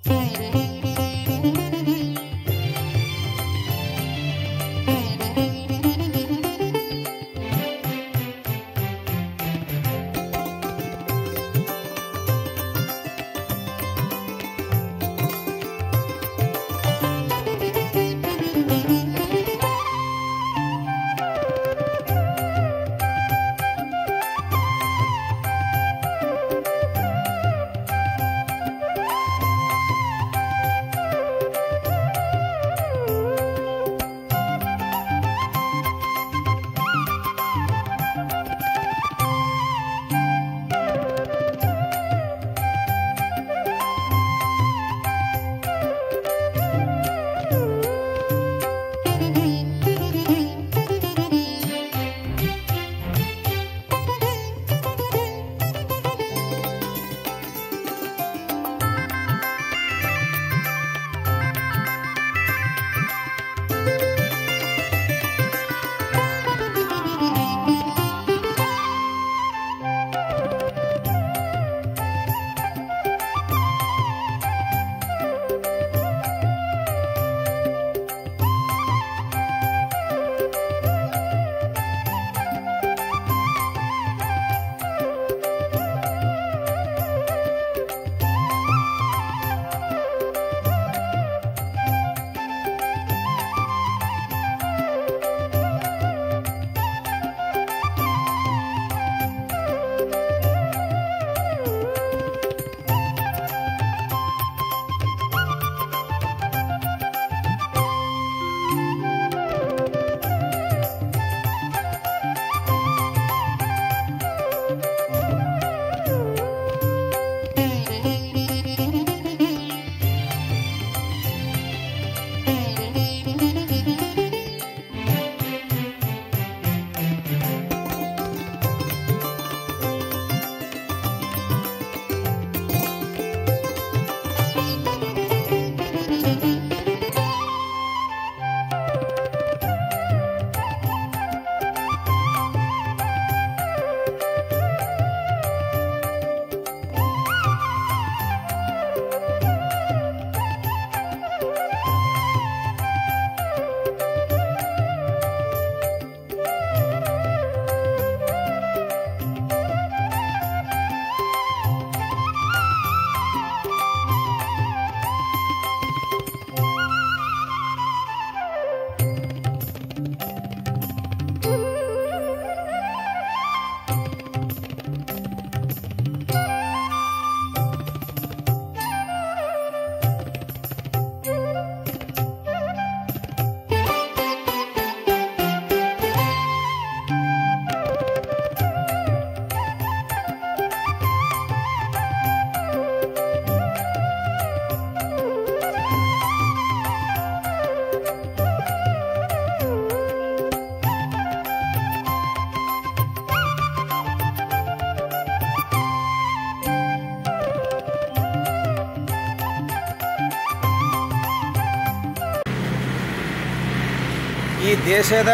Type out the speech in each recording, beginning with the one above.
ಈ ದೇಶದ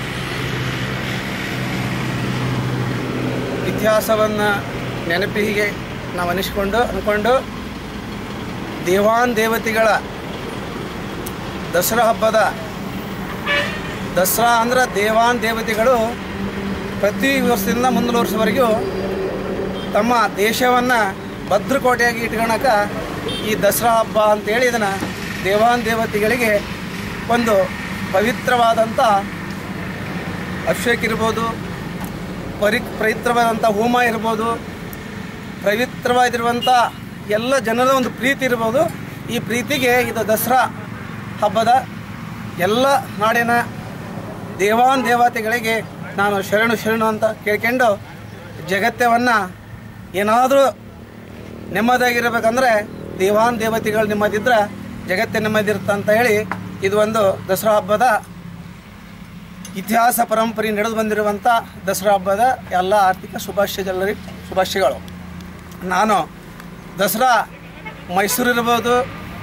ಇತಿಹಾಸವನ್ನು ನೆನಪಿಗೆ ನಾವು ಅನಿಸ್ಕೊಂಡು ಅಂದ್ಕೊಂಡು ದೇವಾನ್ ದೇವತೆಗಳ ದಸರಾ ಹಬ್ಬದ ದಸರಾ ಅಂದ್ರೆ ದೇವಾನ್ ದೇವತೆಗಳು ಪ್ರತಿ ವರ್ಷದಿಂದ ಮುಂದಿನ ವರ್ಷವರೆಗೂ ತಮ್ಮ ದೇಶವನ್ನು ಭದ್ರಕೋಟೆಯಾಗಿ ಇಟ್ಕೊಳಕ ಈ ದಸರಾ ಹಬ್ಬ ಅಂತೇಳಿ ಇದನ್ನು ದೇವಾನ್ ದೇವತೆಗಳಿಗೆ ಒಂದು ಪವಿತ್ರವಾದಂಥ ಅಭಿಷೇಕ ಇರ್ಬೋದು ಪರಿ ಪವಿತ್ರವಾದಂಥ ಹೋಮ ಇರ್ಬೋದು ಪವಿತ್ರವಾಗಿರುವಂಥ ಎಲ್ಲ ಜನರ ಒಂದು ಪ್ರೀತಿ ಇರ್ಬೋದು ಈ ಪ್ರೀತಿಗೆ ಇದು ದಸರಾ ಹಬ್ಬದ ಎಲ್ಲ ನಾಡಿನ ದೇವಾನ್ ದೇವತೆಗಳಿಗೆ ನಾನು ಶರಣು ಶರಣು ಅಂತ ಕೇಳ್ಕೊಂಡು ಜಗತ್ತವನ್ನು ಏನಾದರೂ ನೆಮ್ಮದಿಯಾಗಿರ್ಬೇಕಂದ್ರೆ ದೇವಾನ್ ದೇವತೆಗಳು ನೆಮ್ಮದಿದ್ರೆ ಜಗತ್ತೇ ನೆಮ್ಮದಿರುತ್ತೆ ಅಂತ ಹೇಳಿ ಇದು ಒಂದು ದಸರಾ ಹಬ್ಬದ ಇತಿಹಾಸ ಪರಂಪರೆ ನಡೆದು ಬಂದಿರುವಂಥ ದಸರಾ ಹಬ್ಬದ ಎಲ್ಲ ಆರ್ಥಿಕ ಶುಭಾಶಯ ಎಲ್ಲರಿಗೆ ಶುಭಾಶಯಗಳು ನಾನು ದಸರಾ ಮೈಸೂರು ಇರ್ಬೋದು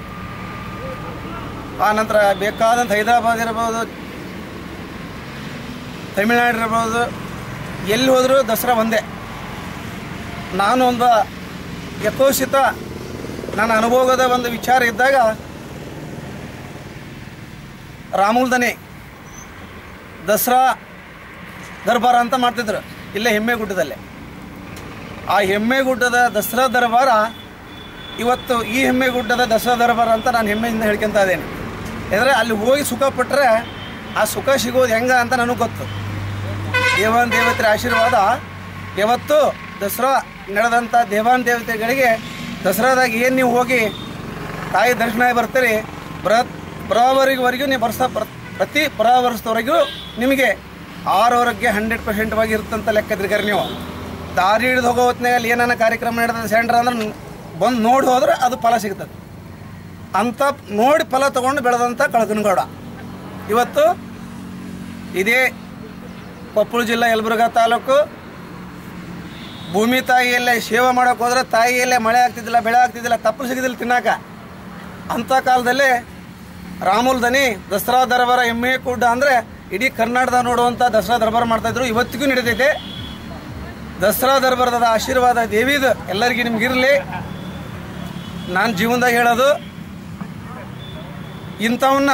ಆನಂತರ ಬೇಕಾದಂಥ ಹೈದರಾಬಾದ್ ಇರ್ಬೋದು ತಮಿಳ್ನಾಡು ಇರ್ಬೋದು ಎಲ್ಲಿ ಹೋದರೂ ದಸರಾ ಒಂದೇ ನಾನು ಒಂದು ಯಥೋಚಿತ ನನ್ನ ಅನುಭವದ ಒಂದು ವಿಚಾರ ಇದ್ದಾಗ ರಾಮುಲ್ದನೆ ದಸರಾ ದರ್ಬಾರ ಅಂತ ಮಾಡ್ತಿದ್ರು ಇಲ್ಲೇ ಹೆಮ್ಮೆಗುಡ್ಡದಲ್ಲೇ ಆ ಹೆಮ್ಮೆಗುಡ್ಡದ ದಸರಾ ದರ್ಬಾರ ಇವತ್ತು ಈ ಹೆಮ್ಮೆಗುಡ್ಡದ ದಸರಾ ದರ್ಬಾರ ಅಂತ ನಾನು ಹೆಮ್ಮೆಯಿಂದ ಹೇಳ್ಕೊಂತ ಇದ್ದೇನೆ ಯಾಕಂದರೆ ಅಲ್ಲಿ ಹೋಗಿ ಸುಖ ಪಟ್ಟರೆ ಆ ಸುಖ ಸಿಗೋದು ಹೆಂಗ ಅಂತ ನನಗೆ ಗೊತ್ತು ದೇವಾನ್ ದೇವತೆಯ ಆಶೀರ್ವಾದ ಯಾವತ್ತು ದಸರಾ ನಡೆದಂಥ ದೇವಾನ್ ದೇವತೆಗಳಿಗೆ ದಸರಾದಾಗ ಏನು ನೀವು ಹೋಗಿ ತಾಯಿ ದರ್ಶನ ಬರ್ತೀರಿ ಬೃಹತ್ ಬರೋವರೆಗೂ ನೀವು ಬರ್ಸ ಪ್ರ- ಪ್ರತಿ ಬರೋವರ್ಷದವರೆಗೂ ನಿಮಗೆ ಆರವರೆಗೆ ಹಂಡ್ರೆಡ್ ಪರ್ಸೆಂಟ್ವಾಗಿ ಇರುತ್ತಂತ ಲೆಕ್ಕ ತಿರ್ಗಾರಿ ನೀವು ದಾರಿ ಹಿಡಿದು ಹೋಗೋ ಹೊತ್ನಾಗ ಅಲ್ಲಿ ಏನಾನ ಕಾರ್ಯಕ್ರಮ ನಡೆದ ಸೆಂಟ್ರ್ ಅಂದ್ರೆ ಬಂದು ನೋಡಿ ಹೋದ್ರೆ ಅದು ಫಲ ಸಿಗ್ತದೆ ಅಂತ ನೋಡಿ ಫಲ ತಗೊಂಡು ಬೆಳೆದಂಥ ಕಳಕನಗೌಡ ಇವತ್ತು ಇದೇ ಕೊಪ್ಪಳ ಜಿಲ್ಲಾ ಯಲಬುರ್ಗಾ ತಾಲೂಕು ಭೂಮಿ ತಾಯಿಯಲ್ಲೇ ಸೇವೆ ಮಾಡೋಕೆ ಹೋದ್ರೆ ತಾಯಿಯಲ್ಲೇ ಮಳೆ ಆಗ್ತಿದ್ದಿಲ್ಲ ಬೆಳೆ ಆಗ್ತಿದ್ದಿಲ್ಲ ತಪ್ಪಲು ಸಿಗೋದಿಲ್ಲ ತಿನ್ನಾಕ ಅಂಥ ಕಾಲದಲ್ಲಿ ರಾಮುಲ್ ದನಿ ದಸರಾ ದರ್ಬಾರ ಎಮ್ಮೆ ಕುಡ್ಡ ಅಂದರೆ ಇಡೀ ಕರ್ನಾಟಕದ ನೋಡುವಂಥ ದಸರಾ ದರ್ಬಾರ ಮಾಡ್ತಾಯಿದ್ರು ಇವತ್ತಿಗೂ ನಡೀತೈತೆ ದಸರಾ ದರ್ಬಾರದ ಆಶೀರ್ವಾದ ದೇವಿದು ಎಲ್ಲರಿಗೂ ನಿಮ್ಗಿರಲಿ ನಾನು ಜೀವನದಾಗ ಹೇಳೋದು ಇಂಥವನ್ನ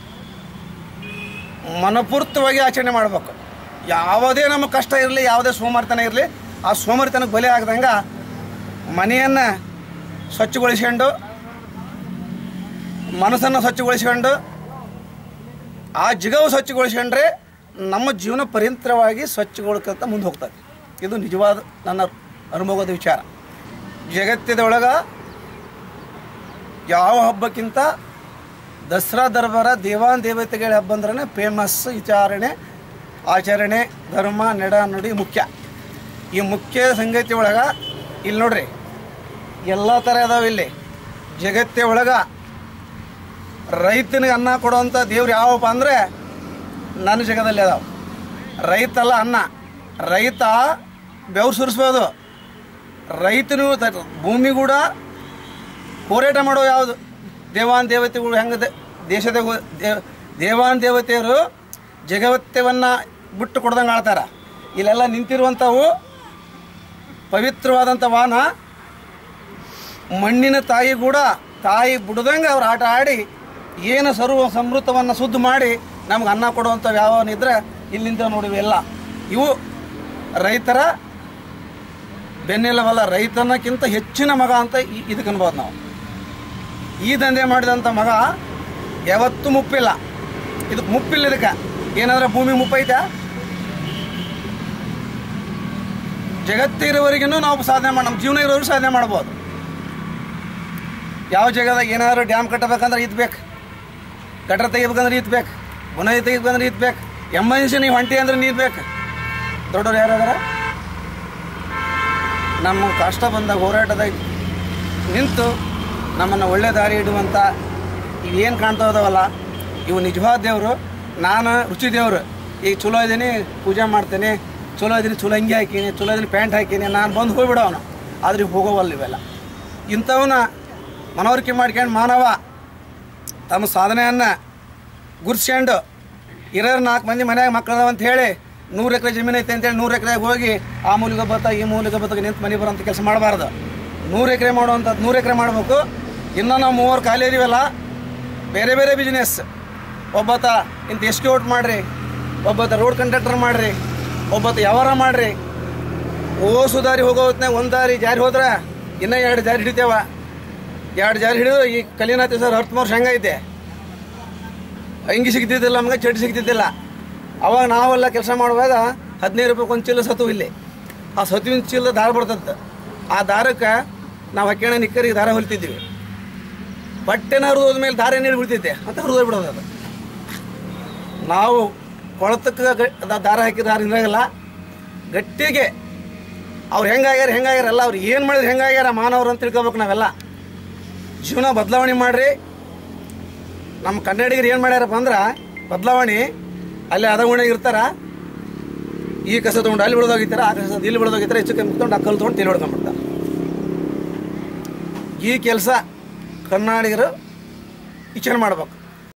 ಮನಪೂರ್ತವಾಗಿ ಆಚರಣೆ ಮಾಡಬೇಕು ಯಾವುದೇ ನಮಗೆ ಕಷ್ಟ ಇರಲಿ ಯಾವುದೇ ಸೋಮಾರಿತನ ಇರಲಿ ಆ ಸೋಮಾರಿತನಕ್ಕೆ ಬಲಿ ಆಗದಂಗೆ ಮನೆಯನ್ನು ಸ್ವಚ್ಛಗೊಳಿಸ್ಕೊಂಡು ಮನಸ್ಸನ್ನು ಸ್ವಚ್ಛಗೊಳಿಸ್ಕೊಂಡು ಆ ಜಿಗವು ಸ್ವಚ್ಛಗೊಳಿಸ್ಕೊಂಡ್ರೆ ನಮ್ಮ ಜೀವನ ಪರ್ಯಂತರವಾಗಿ ಸ್ವಚ್ಛಗೊಳ್ಕಂತ ಮುಂದೆ ಹೋಗ್ತದೆ ಇದು ನಿಜವಾದ ನನ್ನ ಅನುಭವದ ವಿಚಾರ ಜಗತ್ತಿದೊಳಗೆ ಯಾವ ಹಬ್ಬಕ್ಕಿಂತ ದಸರಾ ದರ್ಬಾರ ದೇವಾನ್ ದೇವತೆಗಳ ಹಬ್ಬ ಅಂದ್ರೆ ಫೇಮಸ್ ವಿಚಾರಣೆ ಆಚರಣೆ ಧರ್ಮ ನಡ ನುಡಿ ಮುಖ್ಯ ಈ ಮುಖ್ಯ ಸಂಗತಿ ಒಳಗೆ ಇಲ್ಲಿ ನೋಡ್ರಿ ಎಲ್ಲ ಥರ ಅದಾವ ಇಲ್ಲಿ ಜಗತ್ತೆ ಒಳಗೆ ರೈತನಿಗೆ ಅನ್ನ ಕೊಡುವಂಥ ದೇವ್ರು ಯಾವಪ್ಪ ಅಂದರೆ ನನ್ನ ಜಗದಲ್ಲಿ ಅದಾವ ರೈತ ಅಲ್ಲ ಅನ್ನ ರೈತ ಬೆವ್ರು ಸುರಿಸ್ಬೋದು ರೈತನು ತ- ಭೂಮಿ ಕೂಡ ಹೋರಾಟ ಮಾಡೋ ಯಾವುದು ದೇವಾನ್ ದೇವತೆಗಳು ಹೆಂಗೆ ದೆ- ದೇಶದ ಗೊ- ದೇ- ದೇವಾನ್ ದೇವತೆಯರು ಜಗತ್ತವನ್ನು ಬಿಟ್ಟು ಕೊಡ್ದಂಗೆ ಆಳ್ತಾರ ಇಲ್ಲೆಲ್ಲ ನಿಂತಿರುವಂಥವು ಪವಿತ್ರವಾದಂಥ ವಾಹನ ಮಣ್ಣಿನ ತಾಯಿ ಕೂಡ ತಾಯಿ ಬಿಡ್ದಂಗೆ ಅವ್ರು ಆಟ ಆಡಿ ಏನು ಸರ್ವ ಸಮೃದ್ಧವನ್ನು ಶುದ್ಧ ಮಾಡಿ ನಮ್ಗೆ ಅನ್ನ ಕೊಡುವಂಥ ಯಾವನಿದ್ರೆ ಇಲ್ಲಿಂದ ನೋಡಿವೆ ಎಲ್ಲ ಇವು ರೈತರ ಬೆನ್ನೆಲವಲ್ಲ ರೈತನಕ್ಕಿಂತ ಹೆಚ್ಚಿನ ಮಗ ಅಂತ ಇ- ಇದಕ್ಕೆ ಅನ್ಬೋದು ನಾವು ಈ ದಂಧೆ ಮಾಡಿದಂಥ ಮಗ ಯಾವತ್ತೂ ಮುಪ್ಪಿಲ್ಲ ಇದಕ್ಕೆ ಮುಪ್ಪಿಲ್ಲ ಇದಕ್ಕೆ ಏನಾದ್ರೆ ಭೂಮಿ ಮುಪ್ಪೈತೆ ಜಗತ್ತಿರೋವರೆಗೂ ನಾವು ಸಾಧನೆ ಮಾಡಿ ನಮ್ಮ ಜೀವನ ಇರೋರು ಸಾಧನೆ ಮಾಡ್ಬೋದು ಯಾವ ಜಾಗದಾಗ ಏನಾದ್ರು ಡ್ಯಾಮ್ ಕಟ್ಟಬೇಕಂದ್ರೆ ಇದು ಬೇಕು ಗಟ್ರ ತೆಗಿಬೇಕಂದ್ರೆ ಇದು ಬೇಕು ಬುನಾದಿ ತೆಗಿಬೇಕಂದ್ರೆ ಇದು ಬೇಕು ಎಮರ್ಜೆನ್ಸಿ ನೀವು ಹೊಂಟಿ ಅಂದ್ರೆ ನೀರು ಬೇಕು ದೊಡ್ಡವ್ರು ಯಾರು ಅದಾರ ನಮ್ಮ ಕಷ್ಟ ಬಂದಾಗ ಹೋರಾಟದಾಗ ನಿಂತು ನಮ್ಮನ್ನು ಒಳ್ಳೆ ದಾರಿ ಇಡುವಂಥ ಇವೇನು ಕಾಣ್ತಾ ಇದಾವಲ್ಲ ಇವು ನಿಜವಾದ ದೇವರು ನಾನು ರುಚಿ ದೇವರು ಈಗ ಚಲೋ ಇದ್ದೀನಿ ಪೂಜೆ ಮಾಡ್ತೇನೆ ಚಲೋ ಇದ್ದೀನಿ ಚಲೋ ಅಂಗಿ ಹಾಕೀನಿ ಚಲೋ ಇದ್ದೀನಿ ಪ್ಯಾಂಟ್ ಹಾಕೀನಿ ನಾನು ಬಂದು ಹೋಗ್ಬಿಡವನು ಆದ್ರೆ ಇವು ಹೋಗೋವಲ್ಲ ಇವೆಲ್ಲ ಇಂಥವನ್ನ ಮನವರಿಕೆ ಮಾಡ್ಕೊಂಡು ಮಾನವ ತಮ್ಮ ಸಾಧನೆಯನ್ನು ಗುರ್ಸ್ಕೊಂಡು ಇರೋರು ನಾಲ್ಕು ಮಂದಿ ಮನ್ಯಾಗ ಮಕ್ಕಳದಾವ ಅಂತ ಹೇಳಿ ನೂರು ಎಕರೆ ಜಮೀನು ಐತೆ ಅಂತೇಳಿ ನೂರು ಎಕರೆಗೆ ಹೋಗಿ ಆ ಮೂಲಿಗೆ ಬತ್ತ ಈ ಮೂಲಿಗೆ ಬತ್ತ ನಿಂತು ಮನೆ ಬರೋಂಥ ಕೆಲಸ ಮಾಡಬಾರ್ದು ನೂರು ಎಕರೆ ಮಾಡುವಂಥದ್ದು ನೂರು ಎಕರೆ ಮಾಡಬೇಕು ಇನ್ನೂ ನಾವು ಮೂವರು ಖಾಲಿ ಇದೀವಲ್ಲ ಬೇರೆ ಬೇರೆ ಬಿಸ್ನೆಸ್ ಒಬ್ಬತ್ತ ಇಂಥ ಎಸ್ಕ್ಯೂಟ್ ಮಾಡಿರಿ ಒಬ್ಬತ್ತ ರೋಡ್ ಕಂಡಕ್ಟರ್ ಮಾಡಿರಿ ಒಬ್ಬತ್ತ ವ್ಯವಹಾರ ಮಾಡಿರಿ ಓಸು ದಾರಿ ಹೋಗೋ ಹೊತ್ನಾಗ ಒಂದು ದಾರಿ ಜಾರಿ ಹೋದ್ರೆ ಇನ್ನೂ ಎರಡು ಜಾರಿ ಹಿಡಿತೇವ ಎರಡು ಜಾರಿ ಹಿಡಿದು ಈ ಕಲಿನಾತಿ ಸರ್ ಹತ್ತು ವರ್ಷ ಹೆಂಗೈತೆ ಅಂಗಿ ಸಿಗ್ತಿದ್ದಿಲ್ಲ ನಮ್ಗೆ ಚಡ್ಡಿ ಸಿಗ್ತಿದ್ದಿಲ್ಲ ಅವಾಗ ನಾವೆಲ್ಲ ಕೆಲಸ ಮಾಡುವಾಗ ಹದಿನೈದು ರೂಪಾಯಿ ಒಂದು ಚೀಲ ಸತು ಇಲ್ಲಿ ಆ ಸತುವಿನ ಚೀಲ ದಾರ ಬರ್ತದೆ ಆ ದಾರಕ್ಕೆ ನಾವು ಹಾಕ್ಯಣ ನಿಕ್ಕರಿಗೆ ದಾರ ಹೊಲಿತಿದ್ವಿ ಬಟ್ಟೆನ ಹರಿದೋದ ಮೇಲೆ ದಾರ ನೀರು ಬಿಡ್ತಿದ್ದೆ ಮತ್ತೆ ಹರಿದೋಗಿ ಬಿಡೋದು ಅದು ನಾವು ಕೊಳತಕ್ಕೆ ಗ- ಅದ ದಾರ ಹಾಕಿದ ದಾರ ಇರಾಗಲ್ಲ ಗಟ್ಟಿಗೆ ಅವ್ರು ಹೆಂಗಾಗ್ಯಾರ ಹೆಂಗಾಗ್ಯಾರ ಎಲ್ಲ ಅವ್ರು ಏನು ಮಾಡಿದ್ರೆ ಹೆಂಗಾಗ್ಯಾರ ಮಾನವರು ಅಂತ ತಿಳ್ಕೊಬೇಕು ನಾವೆಲ್ಲ ಜೀವನ ಬದಲಾವಣೆ ಮಾಡ್ರಿ ನಮ್ಮ ಕನ್ನಡಿಗರು ಏನು ಮಾಡ್ಯಾರಪ್ಪ ಅಂದ್ರೆ ಬದಲಾವಣೆ ಅಲ್ಲಿ ಅದ ಉಣೆಗೆ ಇರ್ತಾರ ಈ ಕಸ ತೊಗೊಂಡು ಅಲ್ಲಿ ಬಿಡೋದೋಗಿರ್ತಾರ ಆ ಕಸ ಇಲ್ಲಿ ಬಿಡೋದೋಗಿರ್ತಾರೆ ಹೆಚ್ಚು ಕಮ್ಮಿ ತೊಗೊಂಡು ಅಕ್ಕಲ್ ತೊಗೊಂಡು ತಿಳಿ ಹೊಡ್ಕೊಂಡ್ಬಿಡ್ತಾರೆ ಈ ಕೆಲಸ ಕನ್ನಡಿಗರು ವಿಚಾರ ಮಾಡ್ಬೇಕು